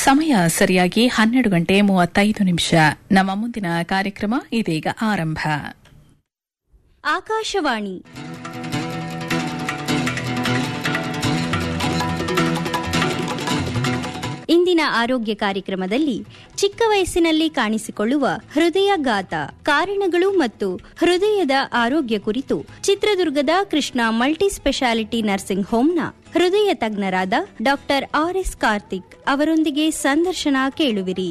ಸಮಯ ಸರಿಯಾಗಿ ಹನ್ನೆರಡು ಗಂಟೆ ಮೂವತ್ತೈದು ನಿಮಿಷ ನಮ್ಮ ಮುಂದಿನ ಕಾರ್ಯಕ್ರಮ ಇದೀಗ ಆರಂಭ ಆಕಾಶವಾಣಿ ಇಂದಿನ ಆರೋಗ್ಯ ಕಾರ್ಯಕ್ರಮದಲ್ಲಿ ಚಿಕ್ಕ ವಯಸ್ಸಿನಲ್ಲಿ ಕಾಣಿಸಿಕೊಳ್ಳುವ ಹೃದಯಘಾತ ಕಾರಣಗಳು ಮತ್ತು ಹೃದಯದ ಆರೋಗ್ಯ ಕುರಿತು ಚಿತ್ರದುರ್ಗದ ಕೃಷ್ಣ ಮಲ್ಟಿ ಸ್ಪೆಷಾಲಿಟಿ ನರ್ಸಿಂಗ್ ಹೋಂನ ಹೃದಯ ತಜ್ಞರಾದ ಡಾಕ್ಟರ್ ಆರ್ ಎಸ್ ಕಾರ್ತಿಕ್ ಅವರೊಂದಿಗೆ ಸಂದರ್ಶನ ಕೇಳುವಿರಿ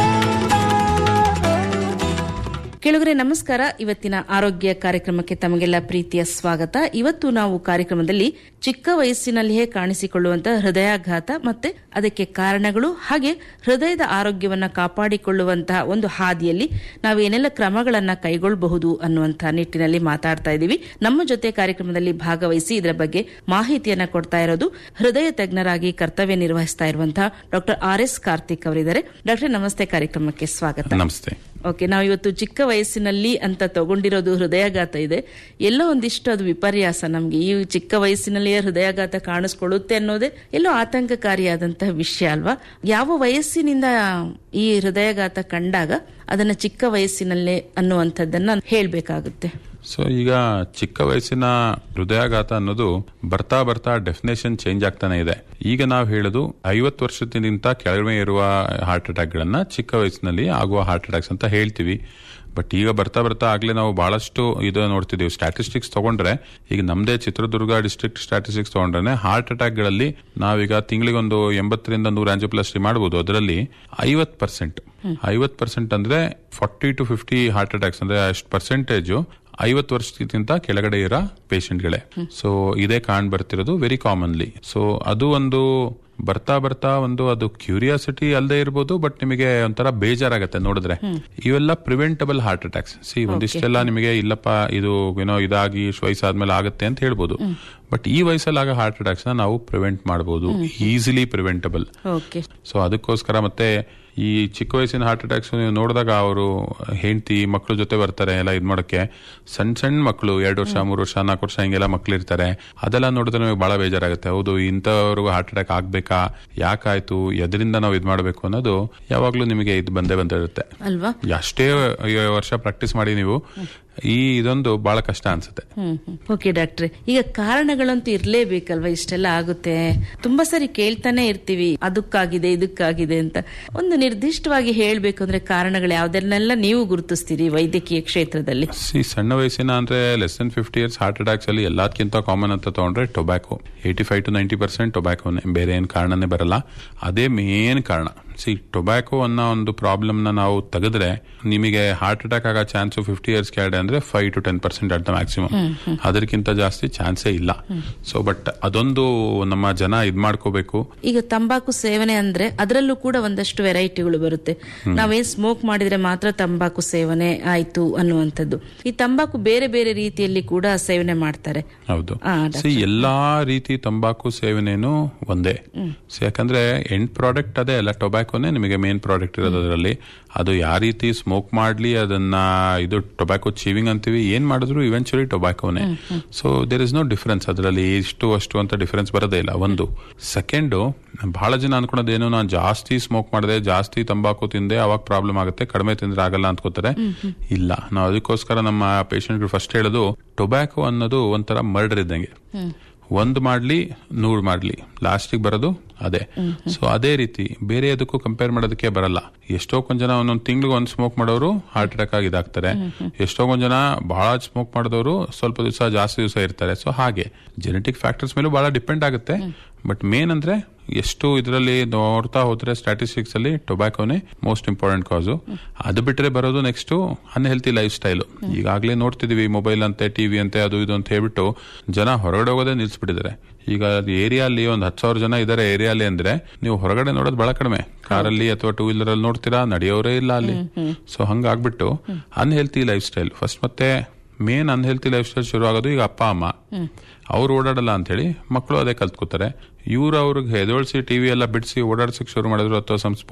ಕೆಳಗರೆ ನಮಸ್ಕಾರ ಇವತ್ತಿನ ಆರೋಗ್ಯ ಕಾರ್ಯಕ್ರಮಕ್ಕೆ ತಮಗೆಲ್ಲ ಪ್ರೀತಿಯ ಸ್ವಾಗತ ಇವತ್ತು ನಾವು ಕಾರ್ಯಕ್ರಮದಲ್ಲಿ ಚಿಕ್ಕ ವಯಸ್ಸಿನಲ್ಲಿಯೇ ಕಾಣಿಸಿಕೊಳ್ಳುವಂತಹ ಹೃದಯಾಘಾತ ಮತ್ತೆ ಅದಕ್ಕೆ ಕಾರಣಗಳು ಹಾಗೆ ಹೃದಯದ ಆರೋಗ್ಯವನ್ನ ಕಾಪಾಡಿಕೊಳ್ಳುವಂತಹ ಒಂದು ಹಾದಿಯಲ್ಲಿ ನಾವು ಏನೆಲ್ಲ ಕ್ರಮಗಳನ್ನ ಕೈಗೊಳ್ಳಬಹುದು ಅನ್ನುವಂತಹ ನಿಟ್ಟಿನಲ್ಲಿ ಮಾತಾಡ್ತಾ ಇದ್ದೀವಿ ನಮ್ಮ ಜೊತೆ ಕಾರ್ಯಕ್ರಮದಲ್ಲಿ ಭಾಗವಹಿಸಿ ಇದರ ಬಗ್ಗೆ ಮಾಹಿತಿಯನ್ನ ಕೊಡ್ತಾ ಇರೋದು ಹೃದಯ ತಜ್ಞರಾಗಿ ಕರ್ತವ್ಯ ನಿರ್ವಹಿಸ್ತಾ ಇರುವಂತಹ ಡಾಕ್ಟರ್ ಆರ್ ಎಸ್ ಕಾರ್ತಿಕ್ ಅವರಿದ್ದಾರೆ ಡಾಕ್ಟರ್ ನಮಸ್ತೆ ಕಾರ್ಯಕ್ರಮಕ್ಕೆ ಸ್ವಾಗತ ನಮಸ್ತೆ ಓಕೆ ನಾವು ಇವತ್ತು ಚಿಕ್ಕ ವಯಸ್ಸಿನಲ್ಲಿ ಅಂತ ತಗೊಂಡಿರೋದು ಹೃದಯಾಘಾತ ಇದೆ ಎಲ್ಲೋ ಒಂದಿಷ್ಟು ಅದು ವಿಪರ್ಯಾಸ ನಮ್ಗೆ ಈ ಚಿಕ್ಕ ವಯಸ್ಸಿನಲ್ಲಿಯೇ ಹೃದಯಾಘಾತ ಕಾಣಿಸ್ಕೊಳ್ಳುತ್ತೆ ಅನ್ನೋದೇ ಎಲ್ಲೋ ಆತಂಕಕಾರಿಯಾದಂತಹ ವಿಷಯ ಅಲ್ವಾ ಯಾವ ವಯಸ್ಸಿನಿಂದ ಈ ಹೃದಯಾಘಾತ ಕಂಡಾಗ ಅದನ್ನ ಚಿಕ್ಕ ವಯಸ್ಸಿನಲ್ಲೇ ಅನ್ನುವಂಥದ್ದನ್ನ ಹೇಳ್ಬೇಕಾಗುತ್ತೆ ಸೊ ಈಗ ಚಿಕ್ಕ ವಯಸ್ಸಿನ ಹೃದಯಾಘಾತ ಅನ್ನೋದು ಬರ್ತಾ ಬರ್ತಾ ಡೆಫಿನೇಷನ್ ಚೇಂಜ್ ಆಗ್ತಾನೆ ಇದೆ ಈಗ ನಾವು ಹೇಳೋದು ಐವತ್ತು ವರ್ಷದಿಂದ ಕೆಳಗೆ ಇರುವ ಹಾರ್ಟ್ ಅಟ್ಯಾಕ್ ಗಳನ್ನ ಚಿಕ್ಕ ವಯಸ್ಸಿನಲ್ಲಿ ಆಗುವ ಹಾರ್ಟ್ ಅಟ್ಯಾಕ್ಸ್ ಅಂತ ಹೇಳ್ತೀವಿ ಬಟ್ ಈಗ ಬರ್ತಾ ಬರ್ತಾ ಆಗ್ಲೇ ನಾವು ಬಹಳಷ್ಟು ಇದು ನೋಡ್ತಿದೀವಿ ಸ್ಟ್ಯಾಟಿಸ್ಟಿಕ್ಸ್ ತಗೊಂಡ್ರೆ ಈಗ ನಮ್ದೇ ಚಿತ್ರದುರ್ಗ ಡಿಸ್ಟ್ರಿಕ್ಟ್ ಸ್ಟ್ಯಾಟಿಸ್ಟಿಕ್ಸ್ ತಗೊಂಡ್ರೆ ಹಾರ್ಟ್ ಅಟ್ಯಾಕ್ ಗಳಲ್ಲಿ ನಾವೀಗ ತಿಂಗಳಿಗೊಂದು ಎಂಬತ್ತರಿಂದ ನೂರ ಆಂಜಿಯೋಪ್ಲಾಸ್ಟಿ ಮಾಡಬಹುದು ಅದರಲ್ಲಿ ಐವತ್ ಪರ್ಸೆಂಟ್ ಐವತ್ ಪರ್ಸೆಂಟ್ ಅಂದ್ರೆ forty to fifty heart attacks ಅಂದ್ರೆ ಅಷ್ಟು ಪರ್ಸೆಂಟೇಜ್ ಐವತ್ತು ವರ್ಷಕ್ಕಿಂತ ಕೆಳಗಡೆ ಇರೋ ಪೇಷಂಟ್ಗಳೇ ಸೊ ಇದೇ ಕಾಣ್ ಬರ್ತಿರೋದು ವೆರಿ ಕಾಮನ್ಲಿ ಸೊ ಅದು ಒಂದು ಬರ್ತಾ ಬರ್ತಾ ಒಂದು ಅದು ಕ್ಯೂರಿಯಾಸಿಟಿ ಅಲ್ಲದೆ ಇರ್ಬೋದು ಬಟ್ ನಿಮಗೆ ಒಂಥರ ಬೇಜಾರಾಗತ್ತೆ ನೋಡಿದ್ರೆ ಇವೆಲ್ಲ ಪ್ರಿವೆಂಟಬಲ್ ಹಾರ್ಟ್ ಅಟ್ಯಾಕ್ಸ್ ಸಿ ಒಂದಿಷ್ಟೆಲ್ಲ ನಿಮಗೆ ಇಲ್ಲಪ್ಪ ಇದು ಏನೋ ಇದಾಗಿ ವಯಸ್ಸಾದ್ಮೇಲೆ ಆಗುತ್ತೆ ಅಂತ ಹೇಳ್ಬೋದು ಬಟ್ ಈ ವಯಸ್ಸಲ್ಲಿ ಆಗ ಹಾರ್ಟ್ ಅಟ್ಯಾಕ್ಸ್ ನ ನಾವು ಪ್ರಿವೆಂಟ್ ಮಾಡಬಹುದು ಈಸಿಲಿ ಪ್ರಿವೆಂಟಬಲ್ ಓಕೆ ಸೊ ಅದಕ್ಕೋಸ್ಕರ ಮತ್ತೆ ಈ ಚಿಕ್ಕ ವಯಸ್ಸಿನ ಹಾರ್ಟ್ ಅಟ್ಯಾಕ್ಸ್ ನೀವು ನೋಡಿದಾಗ ಅವರು ಹೆಂಡತಿ ಮಕ್ಕಳ ಜೊತೆ ಬರ್ತಾರೆ ಎಲ್ಲ ಇದ್ ಮಾಡಕ್ಕೆ ಸಣ್ಣ ಸಣ್ಣ ಮಕ್ಕಳು ಎರಡು ವರ್ಷ ಮೂರು ವರ್ಷ ನಾಲ್ಕು ವರ್ಷ ಹಿಂಗೆಲ್ಲ ಮಕ್ಳು ಇರ್ತಾರೆ ಅದೆಲ್ಲ ನೋಡಿದ್ರೆ ನಮಗೆ ಬಹಳ ಬೇಜಾರಾಗುತ್ತೆ ಹೌದು ಇಂಥವ್ರಿಗೂ ಹಾರ್ಟ್ ಅಟ್ಯಾಕ್ ಆಗ್ಬೇಕಾ ಯಾಕಾಯ್ತು ಎದರಿಂದ ನಾವು ಇದ್ ಮಾಡಬೇಕು ಅನ್ನೋದು ಯಾವಾಗ್ಲೂ ನಿಮಗೆ ಇದು ಬಂದೇ ಬಂದಿರುತ್ತೆ ಅಲ್ವಾ ಅಷ್ಟೇ ವರ್ಷ ಪ್ರಾಕ್ಟೀಸ್ ಮಾಡಿ ನೀವು ಈ ಇದೊಂದು ಬಹಳ ಕಷ್ಟ ಅನ್ಸುತ್ತೆ ಹ್ಮ್ ಓಕೆ ಡಾಕ್ಟ್ರೆ ಈಗ ಕಾರಣಗಳಂತೂ ಇರ್ಲೇಬೇಕಲ್ವಾ ಇಷ್ಟೆಲ್ಲ ಆಗುತ್ತೆ ತುಂಬಾ ಸರಿ ಕೇಳ್ತಾನೆ ಇರ್ತೀವಿ ಅದಕ್ಕಾಗಿದೆ ಇದಕ್ಕಾಗಿದೆ ಅಂತ ಒಂದು ನಿರ್ದಿಷ್ಟವಾಗಿ ಹೇಳ್ಬೇಕು ಅಂದ್ರೆ ಕಾರಣಗಳು ಯಾವ್ದನ್ನೆಲ್ಲ ನೀವು ಗುರುತಿಸ್ತೀರಿ ವೈದ್ಯಕೀಯ ಕ್ಷೇತ್ರದಲ್ಲಿ ಸಿ ಸಣ್ಣ ವಯಸ್ಸಿನ ಅಂದ್ರೆ less than fifty years heart attacks ಅಲ್ಲಿ ಎಲ್ಲದಕ್ಕಿಂತ ಕಾಮನ್ ಅಂತ ತಗೊಂಡ್ರೆ tobacco eighty five to ninety percent ಟೊಬ್ಯಾಕೋನೆ ಬೇರೆ ಏನ್ ಕಾರಣನೇ ಬರಲ್ಲ ಅದೇ ಮೇನ್ ಕಾರಣ ಸಿ ಟೊಬ್ಯಾಕೋ ಅನ್ನೋ ಒಂದು ಪ್ರಾಬ್ಲಮ್ ನ ನಾವು ತೆಗೆದ್ರೆ ನಿಮಗೆ ಹಾರ್ಟ್ ಅಟ್ಯಾಕ್ ಆಗೋ ಚಾನ್ಸ್ ಫಿಫ್ಟಿ ಇಯರ್ಸ್ ಕೆಳಗಡೆ ಅಂದ್ರೆ five to ten percent at the maximum ಅದಕ್ಕಿಂತ ಜಾಸ್ತಿ ಚಾನ್ಸೇ ಇಲ್ಲ ಸೊ ಬಟ್ ಅದೊಂದು ನಮ್ಮ ಜನ ಇದ್ ಮಾಡ್ಕೋಬೇಕು ಈಗ ತಂಬಾಕು ಸೇವನೆ ಅಂದ್ರೆ ಅದರಲ್ಲೂ ಕೂಡ ಒಂದಷ್ಟು ವೆರೈಟಿಗಳು ಬರುತ್ತೆ ನಾವೇನ್ ಸ್ಮೋಕ್ ಮಾಡಿದ್ರೆ ಮಾತ್ರ ತಂಬಾಕು ಸೇವನೆ ಆಯ್ತು ಅನ್ನುವಂಥದ್ದು ಈ ತಂಬಾಕು ಬೇರೆ ಬೇರೆ ರೀತಿಯಲ್ಲಿ ಕೂಡ ಸೇವನೆ ಮಾಡ್ತಾರೆ ಹೌದು ಆ, ಸಿ ಎಲ್ಲಾ ರೀತಿ ತಂಬಾಕು ಸೇವನೆನೂ ಒಂದೇ So, ಯಾಕಂದ್ರೆ ಎಂಡ್ ಪ್ರಾಡಕ್ಟ್ ಅದೇ ಅಲ್ಲ ಟೊಬ್ಯಾಕೋನೇ ನಿಮಗೆ ಮೇನ್ ಪ್ರಾಡಕ್ಟ್ ಇರೋದು ಅದರಲ್ಲಿ ಅದು ಯಾವ ರೀತಿ ಸ್ಮೋಕ್ ಮಾಡ್ಲಿ ಅದನ್ನ ಇದು ಟೊಬ್ಯಾಕೋ ಚೀವಿಂಗ್ ಅಂತೀವಿ ಏನ್ ಮಾಡಿದ್ರು eventually ಟೊಬ್ಯಾಕೋನೇ so there is no difference ಅದರಲ್ಲಿ ಇಷ್ಟು ಅಷ್ಟು ಅಂತ ಡಿಫರೆನ್ಸ್ ಬರೋದೇ ಇಲ್ಲ ಒಂದು ಸೆಕೆಂಡ್ ಬಹಳ ಜನ ಅನ್ಕೊಳೋದೇನು ನಾನು ಜಾಸ್ತಿ ಸ್ಮೋಕ್ ಮಾಡಿದೆ ಜಾಸ್ತಿ ತಂಬಾಕು ತಿಂದೆ ಅವಾಗ ಪ್ರಾಬ್ಲಮ್ ಆಗುತ್ತೆ ಕಡಿಮೆ ತಿಂದ್ರೆ ಆಗಲ್ಲ ಅನ್ಕೋತಾರೆ ಇಲ್ಲ ನಾವು ಅದಕ್ಕೋಸ್ಕರ ನಮ್ಮ ಪೇಷಂಟ್ ಫಸ್ಟ್ ಹೇಳೋದು ಟೊಬ್ಯಾಕೋ ಅನ್ನೋದು ಒಂಥರ ಮರ್ಡರ್ ಇದ್ದಂಗೆ ಒಂದ್ ಮಾಡ್ಲಿ ನೂರ್ ಮಾಡ್ಲಿ ಲಾಸ್ಟಿಗೆ ಬರೋದು ಅದೇ ಸೊ ಅದೇ ರೀತಿ ಬೇರೆ ಅದಕ್ಕೂ ಕಂಪೇರ್ ಮಾಡೋದಕ್ಕೆ ಬರಲ್ಲ ಎಷ್ಟೋ ಕೊಂದ್ ಜನ ಒಂದೊಂದು ತಿಂಗಳಿಗೆ ಒಂದ್ ಸ್ಮೋಕ್ ಮಾಡೋರು ಹಾರ್ಟ್ ಅಟ್ಯಾಕ್ ಆಗಿ ಇದಾಗ್ತಾರೆ ಎಷ್ಟೋ ಕೊಂದ್ ಜನ ಬಹಳ ಸ್ಮೋಕ್ ಮಾಡಿದವರು ಸ್ವಲ್ಪ ದಿವಸ ಜಾಸ್ತಿ ದಿವಸ ಇರ್ತಾರೆ ಸೊ ಹಾಗೆ ಜೆನೆಟಿಕ್ ಫ್ಯಾಕ್ಟರ್ಸ್ ಮೇಲೂ ಬಹಳ ಡಿಪೆಂಡ್ ಆಗುತ್ತೆ ಬಟ್ ಮೇನ್ ಅಂದ್ರೆ ಎಷ್ಟು ಇದರಲ್ಲಿ ನೋಡ್ತಾ ಹೋದ್ರೆ ಸ್ಟ್ಯಾಟಿಸ್ಟಿಕ್ಸ್ ಅಲ್ಲಿ ಟೊಬ್ಯಾಕೋನೇ ಮೋಸ್ಟ್ ಇಂಪಾರ್ಟೆಂಟ್ ಕಾಸು ಅದು ಬಿಟ್ರೆ ಬರೋದು ನೆಕ್ಸ್ಟ್ ಅನ್ಹೆಲ್ತಿ ಲೈಫ್ ಸ್ಟೈಲು ಈಗಾಗಲೇ ನೋಡ್ತಿದೀವಿ ಮೊಬೈಲ್ ಅಂತೆ ಟಿವಿ ಅಂತೆ ಅದು ಇದು ಅಂತ ಹೇಳ್ಬಿಟ್ಟು ಜನ ಹೊರಗಡೆ ಹೋಗೋದೇ ನಿಲ್ಸ್ಬಿಟ್ಟಿದ್ದಾರೆ ಈಗ ಏರಿಯಾಲಿ ಒಂದು ಹತ್ತು ಸಾವಿರ ಜನ ಇದಾರೆ ಏರಿಯಾಲಿ ಅಂದ್ರೆ ನೀವು ಹೊರಗಡೆ ನೋಡೋದು ಬಹಳ ಕಡಿಮೆ ಕಾರಲ್ಲಿ ಅಥವಾ ಟೂ ವೀಲರ್ ಅಲ್ಲಿ ನೋಡ್ತೀರಾ ನಡೆಯೋರೇ ಇಲ್ಲ ಅಲ್ಲಿ ಸೊ ಹಂಗಾಗ್ಬಿಟ್ಟು ಅನ್ಹೆಲ್ತಿ ಲೈಫ್ ಸ್ಟೈಲ್ ಫಸ್ಟ್ ಮತ್ತೆ ಮೇನ್ ಅನ್ಹೆಲ್ತಿ ಲೈಫ್ ಸ್ಟೈಲ್ ಶುರು ಆಗೋದು ಈಗ ಅಪ್ಪ ಅಮ್ಮ ಅವ್ರು ಓಡಾಡಲ್ಲ ಅಂತ ಹೇಳಿ ಮಕ್ಕಳು ಅದೇ ಕಲ್ತ್ಕೋತಾರೆ ಇವ್ರು ಅವ್ರಿಗೆ ಎದೋಳ್ಸಿ ಟಿವಿ ಎಲ್ಲ ಬಿಡಿಸಿ ಓಡಾಡ್ಸಕ್ ಶುರು ಮಾಡಿದ್ರು ಅಥವಾ ಸಮ್